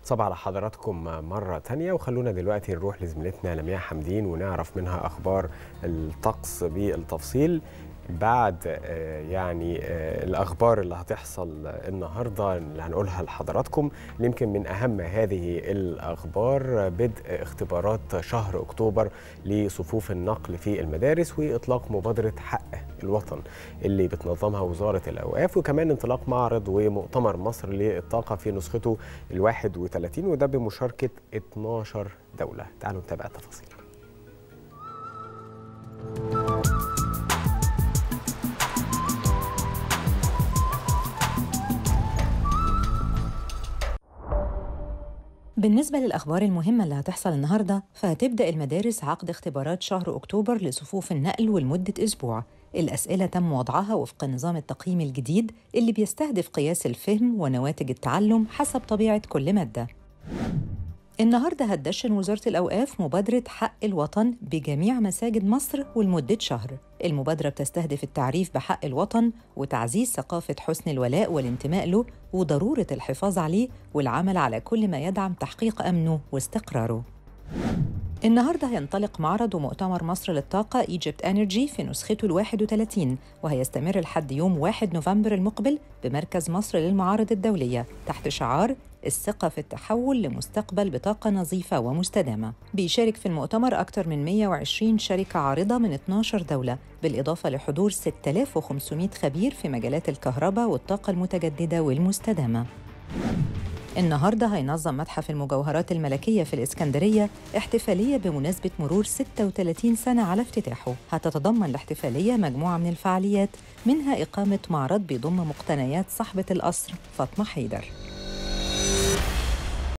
صباح على حضراتكم مرة تانية وخلونا دلوقتي نروح لزميلتنا لمياء حمدين ونعرف منها أخبار الطقس بالتفصيل بعد آه، يعني آه، الأخبار اللي هتحصل النهاردة اللي هنقولها لحضراتكم اللي يمكن من أهم هذه الأخبار بدء اختبارات شهر أكتوبر لصفوف النقل في المدارس وإطلاق مبادرة حق الوطن اللي بتنظمها وزارة الأوقاف وكمان انطلاق معرض ومؤتمر مصر للطاقة في نسخته ال 31 وده بمشاركة 12 دولة تعالوا نتابع التفاصيل بالنسبة للأخبار المهمة اللي هتحصل النهاردة فهتبدأ المدارس عقد اختبارات شهر أكتوبر لصفوف النقل ولمدة أسبوع الأسئلة تم وضعها وفق نظام التقييم الجديد اللي بيستهدف قياس الفهم ونواتج التعلم حسب طبيعة كل مادة النهارده هتدشن وزارة الأوقاف مبادرة حق الوطن بجميع مساجد مصر ولمدة شهر. المبادرة بتستهدف التعريف بحق الوطن وتعزيز ثقافة حسن الولاء والانتماء له وضرورة الحفاظ عليه والعمل على كل ما يدعم تحقيق أمنه واستقراره. النهارده هينطلق معرض ومؤتمر مصر للطاقة ايجيبت انرجي في نسخته ال 31 وهيستمر لحد يوم 1 نوفمبر المقبل بمركز مصر للمعارض الدولية تحت شعار الثقة في التحول لمستقبل بطاقة نظيفة ومستدامة. بيشارك في المؤتمر أكثر من 120 شركة عارضة من 12 دولة، بالإضافة لحضور 6500 خبير في مجالات الكهرباء والطاقة المتجددة والمستدامة. النهارده هينظم متحف المجوهرات الملكية في الإسكندرية احتفالية بمناسبة مرور 36 سنة على افتتاحه هتتضمن الاحتفالية مجموعة من الفعاليات منها إقامة معرض بيضم مقتنيات صاحبة القصر فاطمة حيدر